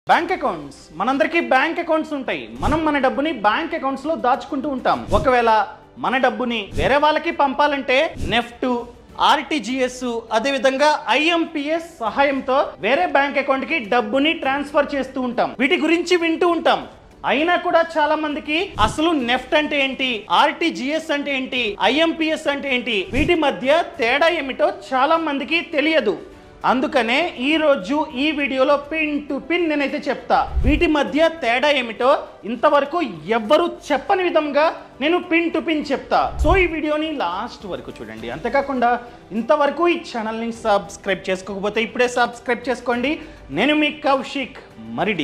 Bank accounts మనందరికీ bank accounts ఉంటాయి మనం మన డబ్బుని బ్యాంక్ అకౌంట్స్ లో దాచుకుంటూ ఉంటాం ఒకవేళ మన డబ్బుని వేరే వాళ్ళకి పంపాలంటే నెఫ్ట్ ఆర్టీజీఎస్ అదేవిధంగా ఐఎంపిఎస్ సహాయంతో వేరే బ్యాంక్ అకౌంట్ కి డబ్బుని ట్రాన్స్ఫర్ చేస్తూ ఉంటాం వీటి గురించి వింటూ ఉంటాం అయినా కూడా చాలా మందికి అసలు నెఫ్ట్ అంటే ఏంటి ఆర్టీజీఎస్ అంటే ఏంటి ఐఎంపిఎస్ అంటే ఏంటి వీటి మధ్య తేడా ఏమిటో చాలా మందికి తెలియదు అందుకనే ఈ రోజు ఈ వీడియోలో పిన్ టు పిన్ నేనైతే చెప్తా వీటి మధ్య తేడా ఏమిటో ఇంతవరకు ఎవ్వరు చెప్పని విధంగా నేను పిన్ టు పిన్ చెప్తా సో ఈ వీడియోని లాస్ట్ వరకు చూడండి అంతేకాకుండా ఇంతవరకు ఈ ఛానల్ని సబ్స్క్రైబ్ చేసుకోకపోతే ఇప్పుడే సబ్స్క్రైబ్ చేసుకోండి నేను మీ కౌశిక్ మరిడి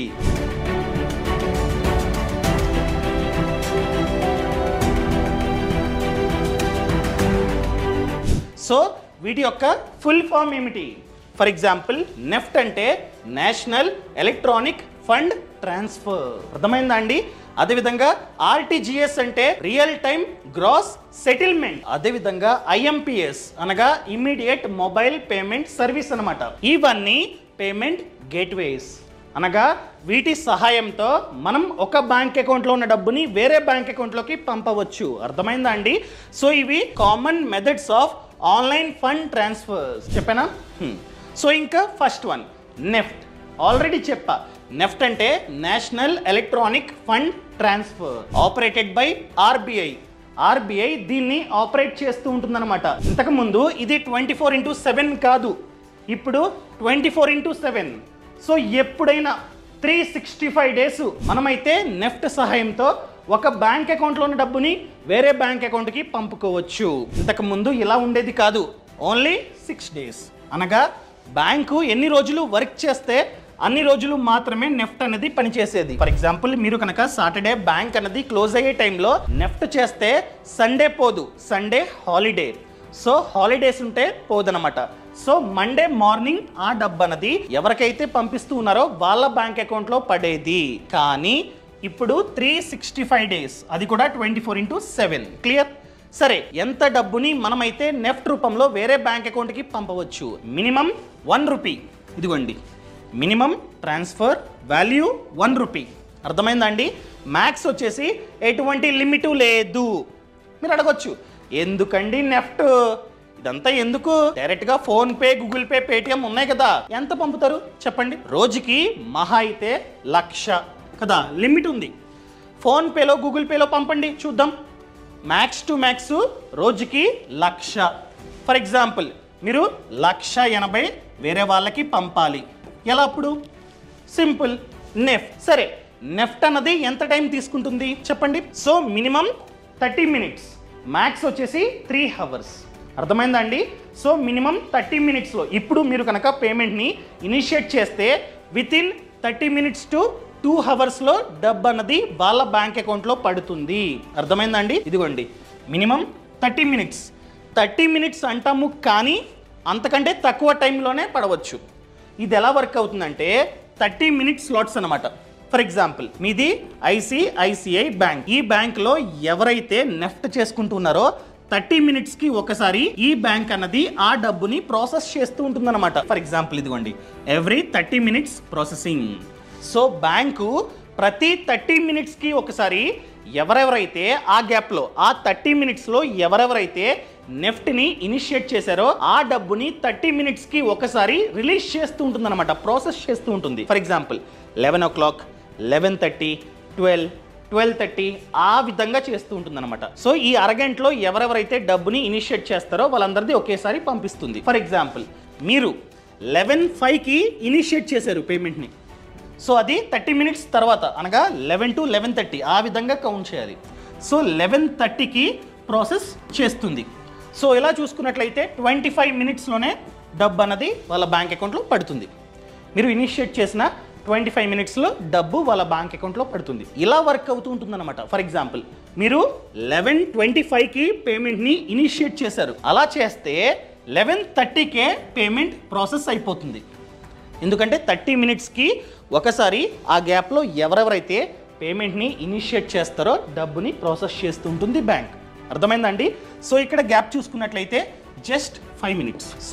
సో వీటి యొక్క ఫుల్ ఫామ్ ఏమిటి ఫర్ ఎగ్జాంపుల్ నెఫ్ట్ అంటే నేషనల్ ఎలక్ట్రానిక్ ఫండ్ ట్రాన్స్ఫర్ అర్థమైందా అండి అదేవిధంగా ఆర్టీజీఎస్ అంటే రియల్ టైమ్ గ్రాస్ సెటిల్మెంట్ అదేవిధంగా ఐఎంపిఎస్ అనగా ఇమ్మీడియట్ మొబైల్ పేమెంట్ సర్వీస్ అన్నమాట ఇవన్నీ పేమెంట్ గేట్వేస్ అనగా వీటి సహాయంతో మనం ఒక బ్యాంక్ అకౌంట్లో ఉన్న డబ్బుని వేరే బ్యాంక్ అకౌంట్లోకి పంపవచ్చు అర్థమైందా అండి సో ఇవి common methods of online fund transfers చెప్పానా హ్మ్. సో ఇంకా ఫస్ట్ వన్ నెఫ్ట్ ఆల్రెడీ చెప్పా నెఫ్ట్ అంటే national electronic fund transfer operated by RBI RBI దీన్ని ఆపరేట్ చేస్తూ ఉంటుందన్నమాట ఇంతకుముందు ఇది ట్వంటీ ఫోర్ ఇంటూ సెవెన్ కాదు ఇప్పుడు twenty four into seven so ఎప్పుడైనా త్రీ సిక్స్టీ ఫైవ్ డేస్ మనమైతే నెఫ్ట్ సహాయంతో ఒక బ్యాంక్ అకౌంట్లో ఉన్న డబ్బుని వేరే బ్యాంక్ అకౌంట్కి పంపుకోవచ్చు ఇంతకు ముందు ఇలా ఉండేది కాదు ఓన్లీ సిక్స్ డేస్ అనగా బ్యాంకు ఎన్ని రోజులు వర్క్ చేస్తే అన్ని రోజులు మాత్రమే నెఫ్ట్ అనేది పనిచేసేది ఫర్ ఎగ్జాంపుల్ మీరు కనుక సాటర్డే బ్యాంక్ అనేది క్లోజ్ అయ్యే టైంలో నెఫ్ట్ చేస్తే సండే పోదు సండే హాలిడే సో హాలిడేస్ ఉంటే పోదనమాట సో మండే మార్నింగ్ ఆ డబ్బు అన్నది ఎవరికైతే పంపిస్తూ ఉన్నారో వాళ్ళ బ్యాంక్ అకౌంట్లో పడేది కానీ ఇప్పుడు త్రీ సిక్స్టీ ఫైవ్ డేస్ అది కూడా twenty four into seven clear సరే ఎంత డబ్బుని మనమైతే నెఫ్ట్ రూపంలో వేరే బ్యాంక్ అకౌంట్కి పంపవచ్చు మినిమం వన్ రూపీ ఇదిగోండి minimum transfer value one rupee అర్థమైందా అండి మ్యాక్స్ వచ్చేసి ఎటువంటి లిమిటు లేదు మీరు అడగొచ్చు ఎందుకండి నెఫ్ట్ ఇదంతా ఎందుకు డైరెక్ట్ గా PhonePe Google pay Paytm ఉన్నాయి కదా ఎంత పంపుతారు చెప్పండి రోజుకి మహా అయితే లక్ష కదా లిమిట్ ఉంది ఫోన్ పేలో గూగుల్ పేలో పంపండి చూద్దాం మ్యాక్స్ టు మ్యాక్స్ రోజుకి లక్ష ఫర్ ఎగ్జాంపుల్ మీరు లక్ష ఎనభై వేరే వాళ్ళకి పంపాలి ఎలా అప్పుడు సింపుల్ నెఫ్ట్ సరే నెఫ్ట్ అన్నది ఎంత టైం తీసుకుంటుంది చెప్పండి so minimum thirty minutes max వచ్చేసి త్రీ అవర్స్ అర్థమైందా అండి సో మినిమం థర్టీ మినిట్స్లో ఇప్పుడు మీరు కనుక పేమెంట్ని ఇనిషియేట్ చేస్తే within thirty minutes to two అవర్స్లో డబ్బు అన్నది వాళ్ళ బ్యాంక్ అకౌంట్లో పడుతుంది అర్థమైందా అండి ఇదిగోండి minimum thirty minutes thirty minutes అంటాము కానీ అంతకంటే తక్కువ టైంలోనే పడవచ్చు ఇది ఎలా వర్క్ అవుతుందంటే థర్టీ మినిట్స్ స్లాట్స్ అనమాట ఫర్ ఎగ్జాంపుల్ మీది ఐసిఐసిఐ బ్యాంక్ ఈ బ్యాంక్లో ఎవరైతే నెఫ్ట్ చేసుకుంటున్నారో థర్టీ మినిట్స్కి ఒకసారి ఈ బ్యాంక్ అన్నది ఆ డబ్బుని ప్రాసెస్ చేస్తూ ఉంటుందన్నమాట ఫర్ ఎగ్జాంపుల్ ఇదిగోండి every thirty minutes processing so bank ప్రతి థర్టీ మినిట్స్కి ఒకసారి ఎవరెవరైతే ఆ గ్యాప్లో ఆ థర్టీ మినిట్స్లో ఎవరెవరైతే నెఫ్ట్ని ఇనిషియేట్ చేశారో ఆ డబ్బుని థర్టీ మినిట్స్కి ఒకసారి రిలీజ్ చేస్తూ ఉంటుంది అనమాట ప్రాసెస్ చేస్తూ ఉంటుంది for example eleven o'clock eleven thirty twelve twelve thirty ఆ విధంగా చేస్తూ ఉంటుంది అనమాట సో ఈ అరగంటలో ఎవరెవరైతే డబ్బుని ఇనిషియేట్ చేస్తారో వాళ్ళందరిది ఒకేసారి పంపిస్తుంది ఫర్ ఎగ్జాంపుల్ మీరు లెవెన్ ఫైవ్కి ఇనిషియేట్ చేశారు పేమెంట్ని సో అది థర్టీ మినిట్స్ తర్వాత అనగా లెవెన్ టు లెవెన్ థర్టీ ఆ విధంగా కౌంట్ చేయాలి సో లెవెన్ థర్టీకి ప్రాసెస్ చేస్తుంది సో ఇలా చూసుకున్నట్లయితే ట్వంటీ ఫైవ్ మినిట్స్లోనే డబ్బు అన్నది వాళ్ళ బ్యాంక్ అకౌంట్లో పడుతుంది మీరు ఇనిషియేట్ చేసిన ట్వంటీ ఫైవ్ మినిట్స్లో డబ్బు వాళ్ళ బ్యాంక్ అకౌంట్లో పడుతుంది ఇలా వర్క్ అవుతూ ఉంటుందన్నమాట ఫర్ ఎగ్జాంపుల్ మీరు లెవెన్ ట్వంటీ ఫైవ్కి పేమెంట్ని ఇనిషియేట్ చేశారు అలా చేస్తే లెవెన్ థర్టీకే పేమెంట్ ప్రాసెస్ అయిపోతుంది ఎందుకంటే థర్టీ మినిట్స్కి ఒకసారి ఆ గ్యాప్లో ఎవరెవరైతే పేమెంట్ని ఇనిషియేట్ చేస్తారో డబ్బుని ప్రాసెస్ చేస్తూ ఉంటుంది బ్యాంక్ అర్థమైందండి సో ఇక్కడ గ్యాప్ చూసుకున్నట్లయితే జస్ట్ ఫైవ్ మినిట్స్ సో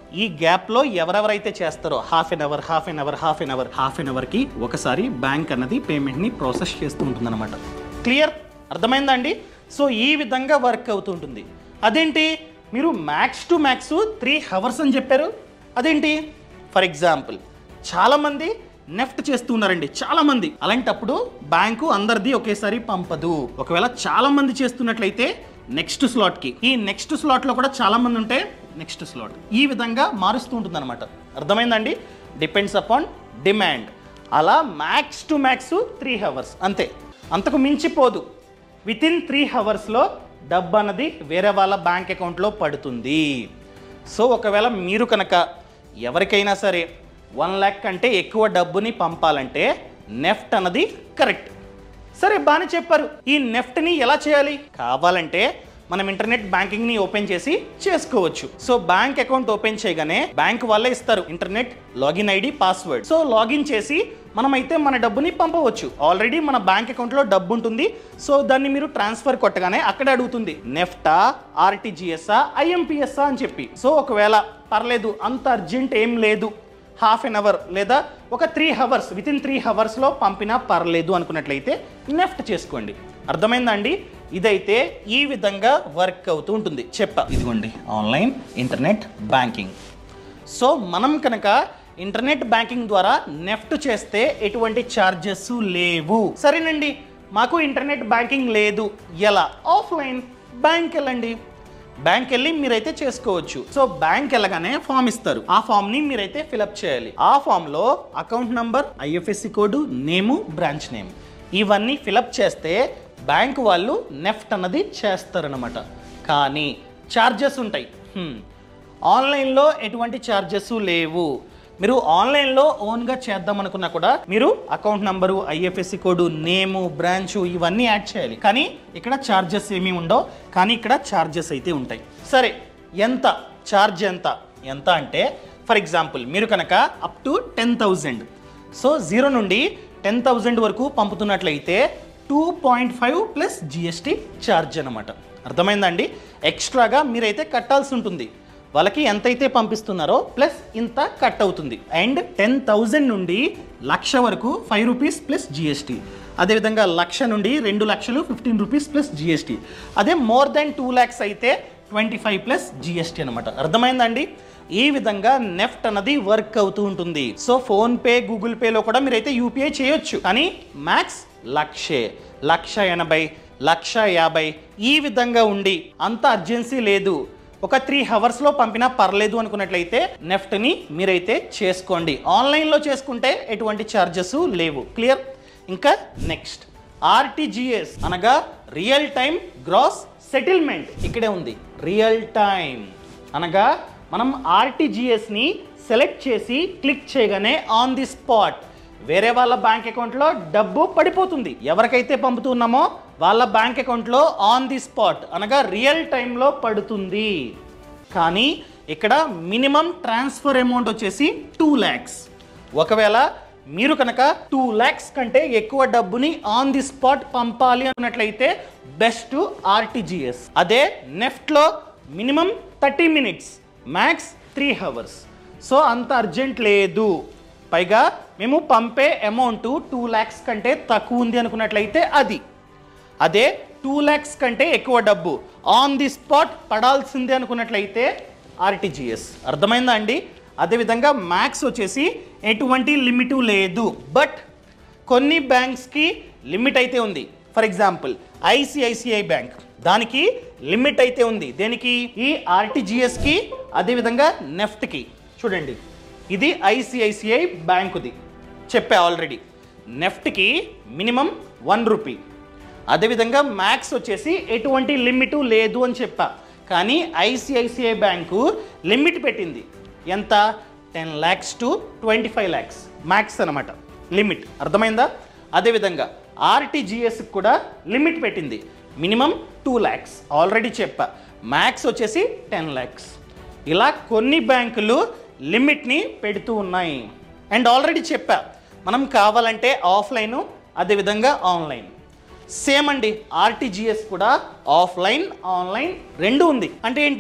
ఈ గ్యాప్లో ఎవరెవరైతే చేస్తారో half an hour half an hour half an hour half an అవర్కి ఒకసారి బ్యాంక్ అన్నది పేమెంట్ని ప్రాసెస్ చేస్తూ ఉంటుందన్నమాట క్లియర్ అర్థమైందా అండి సో ఈ విధంగా వర్క్ అవుతుంటుంది అదేంటి మీరు max to max three hours అని చెప్పారు అదేంటి ఫర్ ఎగ్జాంపుల్ చాలామంది నెఫ్ట్ చేస్తూ ఉన్నారండి చాలామంది అలాంటప్పుడు బ్యాంకు అందరిది ఒకేసారి పంపదు ఒకవేళ చాలామంది చేస్తున్నట్లయితే నెక్స్ట్ స్లాట్కి ఈ నెక్స్ట్ స్లాట్లో కూడా చాలామంది ఉంటే నెక్స్ట్ స్లాట్ ఈ విధంగా మారుస్తూ ఉంటుంది అనమాట అర్థమైందండి డిపెండ్స్ అపాన్ డిమాండ్ అలా max to max three hours అంతే అంతకు మించిపోదు విత్ ఇన్ త్రీ హవర్స్లో డబ్బు అన్నది వేరే వాళ్ళ బ్యాంక్ అకౌంట్లో పడుతుంది సో ఒకవేళ మీరు కనుక ఎవరికైనా సరే వన్ ల్యాక్ కంటే ఎక్కువ డబ్బుని పంపాలంటే నెఫ్ట్ అన్నది కరెక్ట్ సరే బాగానే చెప్పారు ఈ నెఫ్ట్ని ఎలా చేయాలి కావాలంటే మనం ఇంటర్నెట్ బ్యాంకింగ్ ని ఓపెన్ చేసి చేసుకోవచ్చు సో బ్యాంక్ అకౌంట్ ఓపెన్ చేయగానే బ్యాంక్ వాళ్ళే ఇస్తారు internet login ID password so login చేసి మనమైతే మన డబ్బుని పంపవచ్చు ఆల్రెడీ మన బ్యాంక్ అకౌంట్లో డబ్బు ఉంటుంది సో దాన్ని మీరు ట్రాన్స్ఫర్ కొట్టగానే అక్కడ అడుగుతుంది నెఫ్టా ఆర్టీజీఎస్ఆ ఐఎంపిఎస్ఆ అని చెప్పి సో ఒకవేళ పర్లేదు అంత అర్జెంట్ ఏం లేదు హాఫ్ ఎన్ అవర్ లేదా ఒక three hours within three హవర్స్లో పంపినా పర్లేదు అనుకున్నట్లయితే నెఫ్ట్ చేసుకోండి అర్థమైందా అండి ఇదైతే ఈ విధంగా వర్క్ అవుతూ ఉంటుంది చెప్ప ఇదిగోండి ఆన్లైన్ ఇంటర్నెట్ బ్యాంకింగ్ సో మనం కనుక ఇంటర్నెట్ బ్యాంకింగ్ ద్వారా నెఫ్ట్ చేస్తే ఎటువంటి ఛార్జెస్ లేవు సరేనండి మాకు ఇంటర్నెట్ బ్యాంకింగ్ లేదు ఎలా ఆఫ్లైన్ బ్యాంక్ వెళ్ళండి బ్యాంక్ వెళ్ళి మీరైతే చేసుకోవచ్చు సో బ్యాంక్ వెళ్ళగానే ఫామ్ ఇస్తారు ఆ ఫామ్ ని మీరైతే ఫిలప్ చేయాలి ఆ ఫామ్ లో account number IFSC code name branch name ఇవన్నీ ఫిలప్ చేస్తే బ్యాంక్ వాళ్ళు నెఫ్ట్ అన్నది చేస్తారనమాట కానీ ఛార్జెస్ ఉంటాయి హ్మ్. ఆన్లైన్లో ఎటువంటి ఛార్జెస్ లేవు మీరు ఆన్లైన్లో ఓన్గా చేద్దాం అనుకున్నా కూడా మీరు account number IFSC code name branch ఇవన్నీ యాడ్ చేయాలి కానీ ఇక్కడ ఛార్జెస్ ఏమీ ఉండవు కానీ ఇక్కడ ఛార్జెస్ అయితే ఉంటాయి సరే ఎంత ఛార్జ్ ఎంత ఎంత అంటే ఫర్ ఎగ్జాంపుల్ మీరు కనుక up to ten thousand so zero నుండి టెన్ థౌజండ్ వరకు పంపుతున్నట్లయితే two point five plus GST charge అనమాట అర్థమైందండి ఎక్స్ట్రాగా మీరైతే కట్టాల్సి ఉంటుంది వాళ్ళకి ఎంతైతే పంపిస్తున్నారో ప్లస్ ఇంత కట్ అవుతుంది అండ్ టెన్ థౌజండ్ నుండి లక్ష వరకు ఫైవ్ రూపీస్ ప్లస్ జిఎస్టీ అదేవిధంగా లక్ష నుండి రెండు లక్షలు ఫిఫ్టీన్ రూపీస్ ప్లస్ జిఎస్టీ అదే మోర్ దెన్ టూ ల్యాక్స్ అయితే ట్వంటీ ఫైవ్ ప్లస్ జిఎస్టీ అనమాట అర్థమైందండి ఈ విధంగా నెఫ్ట్ అన్నది వర్క్ అవుతూ ఉంటుంది సో ఫోన్ పే గూగుల్ పేలో కూడా మీరైతే యూపీఐ చేయొచ్చు కానీ మ్యాక్స్ లక్షే లక్ష ఎనభై లక్ష యాభై ఈ విధంగా ఉండి అంత అర్జెన్సీ లేదు ఒక త్రీ హవర్స్లో పంపినా పర్లేదు అనుకున్నట్లయితే నెఫ్ట్ని మీరైతే చేసుకోండి ఆన్లైన్లో చేసుకుంటే ఎటువంటి ఛార్జెస్ లేవు క్లియర్ ఇంకా నెక్స్ట్ ఆర్టీజీఎస్ అనగా రియల్ టైం గ్రాస్ సెటిల్మెంట్ ఇక్కడే ఉంది రియల్ టైం అనగా మనం ఆర్టీజీఎస్ని సెలెక్ట్ చేసి క్లిక్ చేయగానే ఆన్ ది స్పాట్ వేరే వాళ్ళ బ్యాంక్ అకౌంట్లో డబ్బు పడిపోతుంది ఎవరికైతే పంపుతున్నామో వాళ్ళ బ్యాంక్ అకౌంట్లో ఆన్ ది స్పాట్ అనగా రియల్ టైంలో పడుతుంది కానీ ఇక్కడ మినిమం ట్రాన్స్ఫర్ అమౌంట్ వచ్చేసి టూ ల్యాక్స్ ఒకవేళ మీరు కనుక టూ ల్యాక్స్ కంటే ఎక్కువ డబ్బుని ఆన్ ది స్పాట్ పంపాలి అన్నట్లయితే బెస్ట్ ఆర్టీజీఎస్ అదే నెఫ్ట్లో minimum thirty minutes max three hours so అంత అర్జెంట్ లేదు పైగా మేము పంపే అమౌంట్ టూ ల్యాక్స్ కంటే తక్కువ ఉంది అనుకున్నట్లయితే అది అదే టూ ల్యాక్స్ కంటే ఎక్కువ డబ్బు ఆన్ ది స్పాట్ పడాల్సిందే అనుకున్నట్లయితే ఆర్టీజీఎస్ అర్థమైందా అండి అదేవిధంగా మ్యాక్స్ వచ్చేసి ఎటువంటి లిమిట్ లేదు బట్ కొన్ని బ్యాంక్స్కి లిమిట్ అయితే ఉంది ఫర్ ఎగ్జాంపుల్ ఐసిఐసిఐ బ్యాంక్ దానికి లిమిట్ అయితే ఉంది దేనికి ఈ ఆర్టీజీఎస్కి అదేవిధంగా నెఫ్ట్కి చూడండి ఇది ఐసిఐసిఐ బ్యాంకుది చెప్పా ఆల్రెడీ నెఫ్ట్కి మినిమం వన్ రూపీ అదేవిధంగా మ్యాక్స్ వచ్చేసి ఎటువంటి లిమిట్ లేదు అని చెప్పా కానీ ఐసిఐసిఐ బ్యాంకు లిమిట్ పెట్టింది ఎంత ten lakhs to twenty five lakhs max అనమాట లిమిట్ అర్థమైందా అదేవిధంగా ఆర్టీజీఎస్ కూడా లిమిట్ పెట్టింది మినిమం టూ ల్యాక్స్ ఆల్రెడీ చెప్పా మ్యాక్స్ వచ్చేసి టెన్ ల్యాక్స్ ఇలా కొన్ని బ్యాంకులు లిమిట్ని పెడుతూ ఉన్నాయి అండ్ ఆల్రెడీ చెప్పా మనం కావాలంటే ఆఫ్లైన్ అదేవిధంగా ఆన్లైన్ సేమ్ అండి ఆర్టీజీఎస్ కూడా ఆఫ్లైన్ ఆన్లైన్ రెండు ఉంది అంటే ఏంటి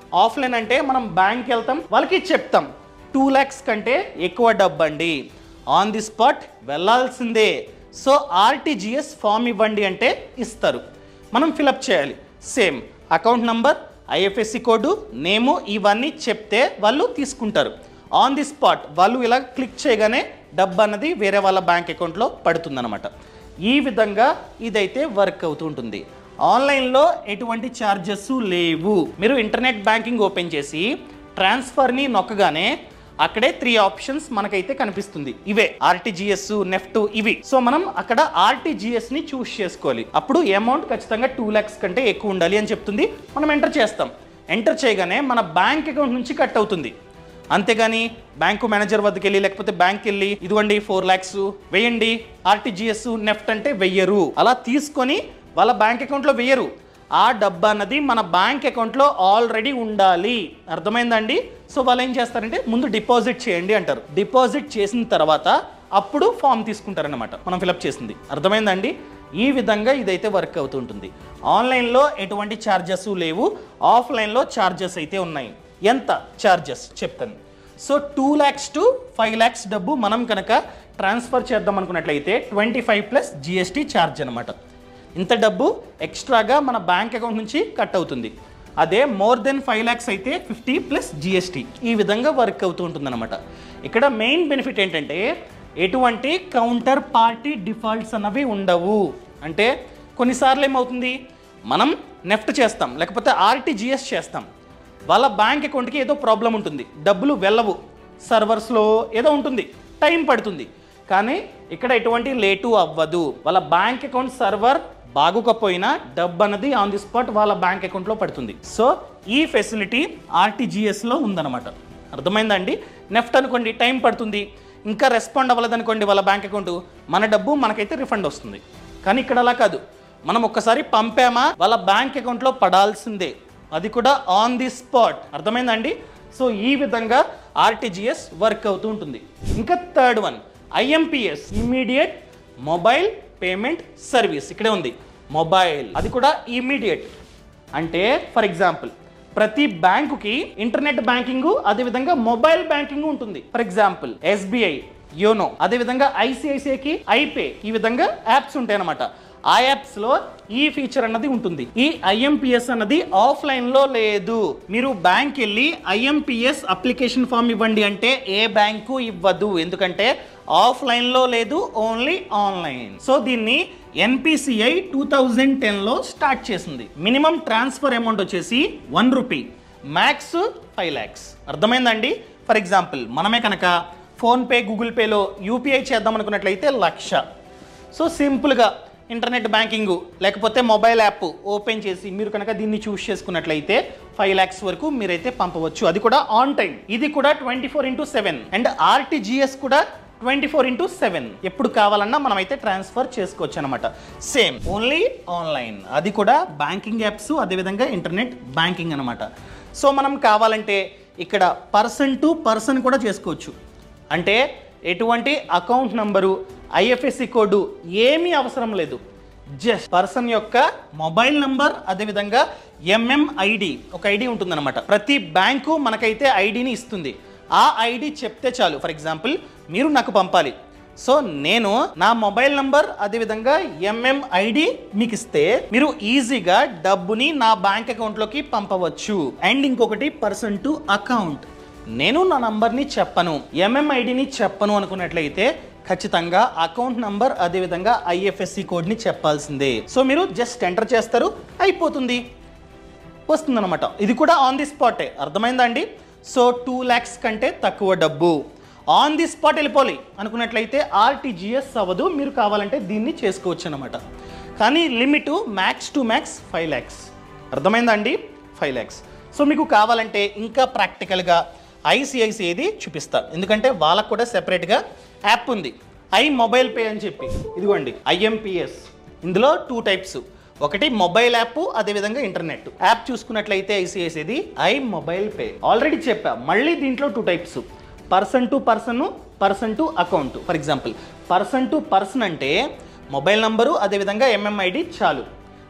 ఆఫ్లైన్ అంటే మనం బ్యాంక్కి వెళ్తాం వాళ్ళకి చెప్తాం టూ ల్యాక్స్ కంటే ఎక్కువ డబ్బు అండి ఆన్ ది స్పాట్ వెళ్ళాల్సిందే సో ఆర్టీజీఎస్ ఫామ్ ఇవ్వండి అంటే ఇస్తారు మనం ఫిలప్ చేయాలి same account number IFSC code name ఇవన్నీ చెప్తే వాళ్ళు తీసుకుంటారు ఆన్ ది స్పాట్ వాళ్ళు ఇలా క్లిక్ చేయగానే డబ్బు అన్నది వేరే వాళ్ళ బ్యాంక్ అకౌంట్లో పడుతుందన్నమాట ఈ విధంగా ఇదైతే వర్క్ అవుతూ ఉంటుంది ఆన్లైన్లో ఎటువంటి ఛార్జెస్ లేవు మీరు ఇంటర్నెట్ బ్యాంకింగ్ ఓపెన్ చేసి ట్రాన్స్ఫర్ని నొక్కగానే అక్కడే త్రీ ఆప్షన్స్ మనకైతే కనిపిస్తుంది ఇవే ఆర్టీజీఎస్ నెఫ్ట్ ఇవి సో మనం అక్కడ ఆర్టీజీఎస్ ని చూస్ చేసుకోవాలి అప్పుడు అమౌంట్ ఖచ్చితంగా టూ ల్యాక్స్ కంటే ఎక్కువ ఉండాలి అని చెప్తుంది మనం ఎంటర్ చేస్తాం ఎంటర్ చేయగానే మన బ్యాంక్ అకౌంట్ నుంచి కట్ అవుతుంది అంతేగాని బ్యాంకు మేనేజర్ వద్దకు వెళ్ళి లేకపోతే బ్యాంక్ వెళ్ళి ఇదిగోండి ఫోర్ ల్యాక్స్ వెయ్యండి ఆర్టీజీఎస్ నెఫ్ట్ అంటే వెయ్యరు అలా తీసుకొని వాళ్ళ బ్యాంక్ అకౌంట్లో వెయ్యరు ఆ డబ్బు అన్నది మన బ్యాంక్ అకౌంట్లో ఆల్రెడీ ఉండాలి అర్థమైందండి సో వాళ్ళు ఏం చేస్తారంటే ముందు డిపాజిట్ చేయండి అంటారు డిపాజిట్ చేసిన తర్వాత అప్పుడు ఫామ్ తీసుకుంటారన్నమాట మనం ఫిలప్ చేసింది అర్థమైందండి ఈ విధంగా ఇదైతే వర్క్ అవుతుంటుంది ఆన్లైన్లో ఎటువంటి ఛార్జెస్ లేవు ఆఫ్లైన్లో ఛార్జెస్ అయితే ఉన్నాయి ఎంత ఛార్జెస్ చెప్తాను so two lakhs to five lakhs డబ్బు మనం కనుక ట్రాన్స్ఫర్ చేద్దాం అనుకున్నట్లయితే twenty five plus GST charge అనమాట ఇంత డబ్బు ఎక్స్ట్రాగా మన బ్యాంక్ అకౌంట్ నుంచి కట్ అవుతుంది అదే మోర్ దెన్ ఫైవ్ ల్యాక్స్ అయితే ఫిఫ్టీ ప్లస్ జిఎస్టీ ఈ విధంగా వర్క్ అవుతూ ఉంటుందన్నమాట ఇక్కడ మెయిన్ బెనిఫిట్ ఏంటంటే ఎటువంటి కౌంటర్ పార్టీ డిఫాల్ట్స్ అన్నవి ఉండవు అంటే కొన్నిసార్లు ఏమవుతుంది మనం నెఫ్ట్ చేస్తాం లేకపోతే ఆర్టీజీఎస్ చేస్తాం వాళ్ళ బ్యాంక్ అకౌంట్కి ఏదో ప్రాబ్లం ఉంటుంది డబ్బులు వెళ్ళవు సర్వర్స్లో ఏదో ఉంటుంది టైం పడుతుంది కానీ ఇక్కడ ఎటువంటి లేటు అవ్వదు వాళ్ళ బ్యాంక్ అకౌంట్ సర్వర్ బాగోకపోయినా డబ్బు అన్నది ఆన్ ది స్పాట్ వాళ్ళ బ్యాంక్ అకౌంట్లో పడుతుంది సో ఈ ఫెసిలిటీ ఆర్టీజీఎస్లో ఉందన్నమాట అర్థమైందండి నెఫ్ట్ అనుకోండి టైం పడుతుంది ఇంకా రెస్పాండ్ అవ్వలేదనుకోండి వాళ్ళ బ్యాంక్ అకౌంట్ మన డబ్బు మనకైతే రిఫండ్ వస్తుంది కానీ ఇక్కడ అలా కాదు మనం ఒక్కసారి పంపామా వాళ్ళ బ్యాంక్ అకౌంట్లో పడాల్సిందే అది కూడా ఆన్ ది స్పాట్ అర్థమైందండి సో ఈ విధంగా ఆర్టీజీఎస్ వర్క్ అవుతూ ఉంటుంది ఇంకా third one IMPS immediate mobile payment service ఇక్కడే ఉంది మొబైల్ అది కూడా ఇమీడియట్ అంటే ఫర్ ఎగ్జాంపుల్ ప్రతి బ్యాంకుకి ఇంటర్నెట్ బ్యాంకింగ్ అదేవిధంగా మొబైల్ బ్యాంకింగ్ ఉంటుంది ఫర్ ఎగ్జాంపుల్ ఎస్బీఐ యోనో అదేవిధంగా ఐసిఐసిఐకి ఐపే ఈ విధంగా యాప్స్ ఉంటాయి అన్నమాట ఆ యాప్స్ లో ఈ ఫీచర్ అన్నది ఉంటుంది ఈ ఐఎంపిఎస్ అన్నది ఆఫ్లైన్ లో లేదు మీరు బ్యాంక్ వెళ్ళి ఐఎంపిఎస్ అప్లికేషన్ ఫామ్ ఇవ్వండి అంటే ఏ బ్యాంకు ఇవ్వదు ఎందుకంటే ఆఫ్లైన్ లో లేదు ఓన్లీ ఆన్లైన్ సో దీన్ని ఎన్పిసిఐ టూ థౌజండ్ టెన్లో స్టార్ట్ చేసింది మినిమం ట్రాన్స్ఫర్ అమౌంట్ వచ్చేసి one rupee max five lakhs అర్థమైందండి ఫర్ ఎగ్జాంపుల్ మనమే కనుక ఫోన్పే గూగుల్ పేలో యూపీఐ చేద్దాం అనుకున్నట్లయితే లక్ష సో సింపుల్గా ఇంటర్నెట్ బ్యాంకింగ్ లేకపోతే మొబైల్ యాప్ ఓపెన్ చేసి మీరు కనుక దీన్ని చూస్ చేసుకున్నట్లయితే ఫైవ్ ల్యాక్స్ వరకు మీరైతే పంపవచ్చు అది కూడా ఆన్ టైం ఇది కూడా twenty four into seven and RTGS కూడా ట్వంటీ ఫోర్ ఇంటూ సెవెన్ ఎప్పుడు కావాలన్నా మనం అయితే ట్రాన్స్ఫర్ చేసుకోవచ్చు అనమాట సేమ్ ఓన్లీ ఆన్లైన్ అది కూడా బ్యాంకింగ్ యాప్స్ అదేవిధంగా ఇంటర్నెట్ బ్యాంకింగ్ అనమాట సో మనం కావాలంటే ఇక్కడ పర్సన్ టు పర్సన్ కూడా చేసుకోవచ్చు అంటే ఎటువంటి అకౌంట్ నంబరు ఐఎఫ్ఎస్సి కోడ్ ఏమీ అవసరం లేదు జస్ట్ పర్సన్ యొక్క మొబైల్ నంబర్ అదేవిధంగా ఎంఎం ఐడి ఒక ఐడి ఉంటుందన్నమాట ప్రతి బ్యాంకు మనకైతే ఐడిని ఇస్తుంది ఆ ఐడి చెప్తే చాలు ఫర్ ఎగ్జాంపుల్ మీరు నాకు పంపాలి సో నేను నా మొబైల్ నంబర్ అదేవిధంగా ఎంఎం ఐడి మీకు ఇస్తే మీరు ఈజీగా డబ్బుని నా బ్యాంక్ అకౌంట్లోకి పంపవచ్చు అండ్ ఇంకొకటి పర్సన్ టు అకౌంట్ నేను నా నంబర్ని చెప్పను ఎంఎం ఐడిని చెప్పను అనుకున్నట్లయితే ఖచ్చితంగా అకౌంట్ నంబర్ అదేవిధంగా ఐఎఫ్ఎస్సి కోడ్ని చెప్పాల్సిందే సో మీరు జస్ట్ ఎంటర్ చేస్తారు అయిపోతుంది వస్తుందన్నమాట ఇది కూడా ఆన్ ది స్పాటే అర్థమైందా అండి సో టూ ల్యాక్స్ కంటే తక్కువ డబ్బు ఆన్ ది స్పాట్ వెళ్ళిపోవాలి అనుకున్నట్లయితే ఆర్టీజీఎస్ అవ్వదు మీరు కావాలంటే దీన్ని చేసుకోవచ్చు అనమాట కానీ limit max to max five lakhs అర్థమైందా అండి ఫైవ్ ల్యాక్స్ సో మీకు కావాలంటే ఇంకా ప్రాక్టికల్గా ఐసిఐసిఐది చూపిస్తా ఎందుకంటే వాళ్ళకు కూడా సెపరేట్గా యాప్ ఉంది ఐ మొబైల్ పే అని చెప్పి ఇదిగోండి ఐఎంపిఎస్ ఇందులో టూ టైప్స్ ఒకటి మొబైల్ యాప్ అదేవిధంగా ఇంటర్నెట్ యాప్ చూసుకున్నట్లయితే ఐసిఐసిది ఐ మొబైల్ పే ఆల్రెడీ చెప్పా మళ్ళీ దీంట్లో two types person to person person to account for example person to person అంటే మొబైల్ నంబరు అదేవిధంగా ఎంఎంఐడి చాలు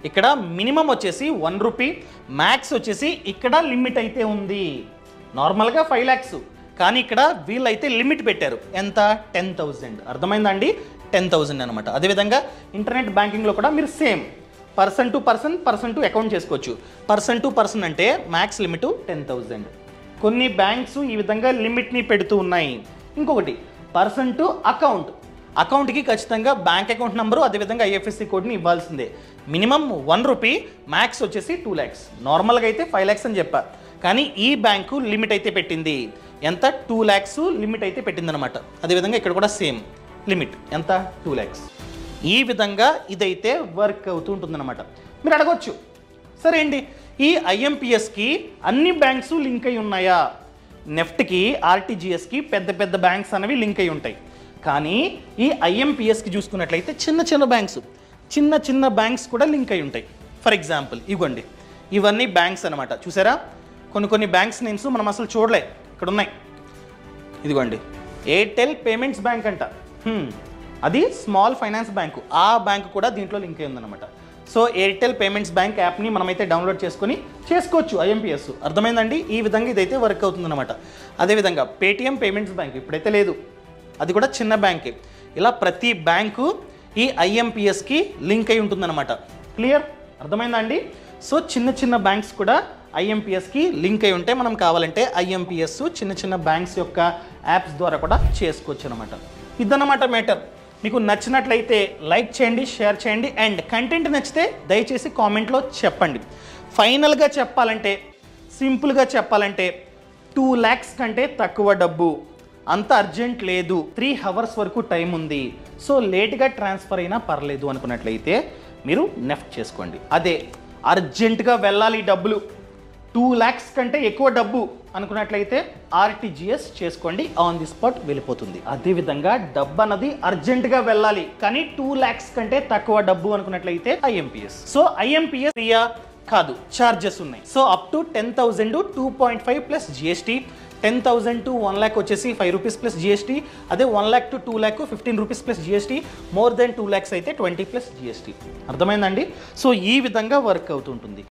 ఇక్కడ మినిమం వచ్చేసి వన్ రూపీ మ్యాక్స్ వచ్చేసి ఇక్కడ లిమిట్ అయితే ఉంది నార్మల్గా ఫైవ్ ల్యాక్స్ కానీ ఇక్కడ వీళ్ళైతే లిమిట్ పెట్టారు ఎంత టెన్ థౌజండ్ అర్థమైందండి టెన్ థౌజండ్ అనమాట అదేవిధంగా ఇంటర్నెట్ బ్యాంకింగ్లో కూడా మీరు same person to person person to account చేసుకోవచ్చు పర్సన్ టు పర్సన్ అంటే మ్యాక్స్ లిమిట్ టెన్ థౌజండ్ కొన్ని బ్యాంక్స్ ఈ విధంగా లిమిట్ని పెడుతూ ఉన్నాయి ఇంకొకటి పర్సన్ టు అకౌంట్ అకౌంట్కి ఖచ్చితంగా బ్యాంక్ అకౌంట్ నెంబరు అదేవిధంగా ఐఎఫ్ఎస్సి కోడ్ని ఇవ్వాల్సిందే మినిమం వన్ రూపీ మ్యాక్స్ వచ్చేసి టూ ల్యాక్స్ నార్మల్గా అయితే ఫైవ్ ల్యాక్స్ అని చెప్పా కానీ ఈ బ్యాంకు లిమిట్ అయితే పెట్టింది ఎంత టూ ల్యాక్స్ లిమిట్ అయితే పెట్టిందనమాట అదేవిధంగా ఇక్కడ కూడా సేమ్ లిమిట్ ఎంత టూ ల్యాక్స్ ఈ విధంగా ఇదైతే వర్క్ అవుతూ ఉంటుందన్నమాట మీరు అడగొచ్చు సరే అండి ఈ ఐఎంపిఎస్కి అన్ని బ్యాంక్స్ లింక్ అయి ఉన్నాయా నెఫ్ట్కి ఆర్టీజీఎస్కి పెద్ద పెద్ద బ్యాంక్స్ అనేవి లింక్ అయి ఉంటాయి కానీ ఈ ఐఎంపిఎస్కి చూసుకున్నట్లయితే చిన్న చిన్న బ్యాంక్స్ చిన్న చిన్న బ్యాంక్స్ కూడా లింక్ అయి ఉంటాయి ఫర్ ఎగ్జాంపుల్ ఇవ్వండి ఇవన్నీ బ్యాంక్స్ అనమాట చూసారా కొన్ని కొన్ని బ్యాంక్స్ నేమ్స్ మనం అసలు చూడలే ఇక్కడ ఉన్నాయి ఇదిగోండి ఎయిర్టెల్ పేమెంట్స్ బ్యాంక్ అంట హ్మ్. అది స్మాల్ ఫైనాన్స్ బ్యాంకు ఆ బ్యాంక్ కూడా దీంట్లో లింక్ అయి ఉందన్నమాట సో ఎయిర్టెల్ పేమెంట్స్ బ్యాంక్ యాప్ని మనమైతే డౌన్లోడ్ చేసుకొని చేసుకోవచ్చు ఐఎంపిఎస్ అర్థమైందండి ఈ విధంగా ఇదైతే వర్క్ అవుతుందన్నమాట అదేవిధంగా పేటిఎం పేమెంట్స్ బ్యాంక్ ఇప్పుడైతే లేదు అది కూడా చిన్న బ్యాంకే ఇలా ప్రతి బ్యాంకు ఈ ఐఎంపిఎస్కి లింక్ అయి ఉంటుందన్నమాట క్లియర్ అర్థమైందా అండి సో చిన్న చిన్న బ్యాంక్స్ కూడా ఐఎంపిఎస్కి లింక్ అయి ఉంటే మనం కావాలంటే ఐఎంపిఎస్ చిన్న చిన్న బ్యాంక్స్ యొక్క యాప్స్ ద్వారా కూడా చేసుకోవచ్చు అనమాట ఇదన్నమాట మ్యాటర్ మీకు నచ్చినట్లయితే లైక్ చేయండి షేర్ చేయండి అండ్ కంటెంట్ నచ్చితే దయచేసి కామెంట్లో చెప్పండి ఫైనల్గా చెప్పాలంటే సింపుల్గా చెప్పాలంటే టూ ల్యాక్స్ కంటే తక్కువ డబ్బు అంత అర్జెంట్ లేదు త్రీ హవర్స్ వరకు టైం ఉంది సో లేట్గా ట్రాన్స్ఫర్ అయినా పర్లేదు అనుకున్నట్లయితే మీరు నెఫ్ట్ చేసుకోండి అదే అర్జెంటుగా వెళ్ళాలి ఈ డబ్బులు టూ ల్యాక్స్ కంటే ఎక్కువ డబ్బు అనుకున్నట్లయితే ఆర్టీజీఎస్ చేసుకోండి ఆన్ ది స్పాట్ వెళ్ళిపోతుంది అదేవిధంగా డబ్బు అన్నది అర్జెంటుగా వెళ్ళాలి కానీ టూ ల్యాక్స్ కంటే తక్కువ డబ్బు అనుకున్నట్లయితే ఐఎంపిఎస్ సో ఐఎంపిఎస్ ప్రియా కాదు చార్జెస్ ఉన్నాయి so up to ten thousand two point five plus GST ten thousand to one lakh వచ్చేసి ఫైవ్ రూపీస్ ప్లస్ జిఎస్టీ అదే one lakh to two lakh fifteen rupees plus GST more than two lakhs అయితే twenty plus GST అర్థమైందండి so ఈ విధంగా work అవుతుంటుంది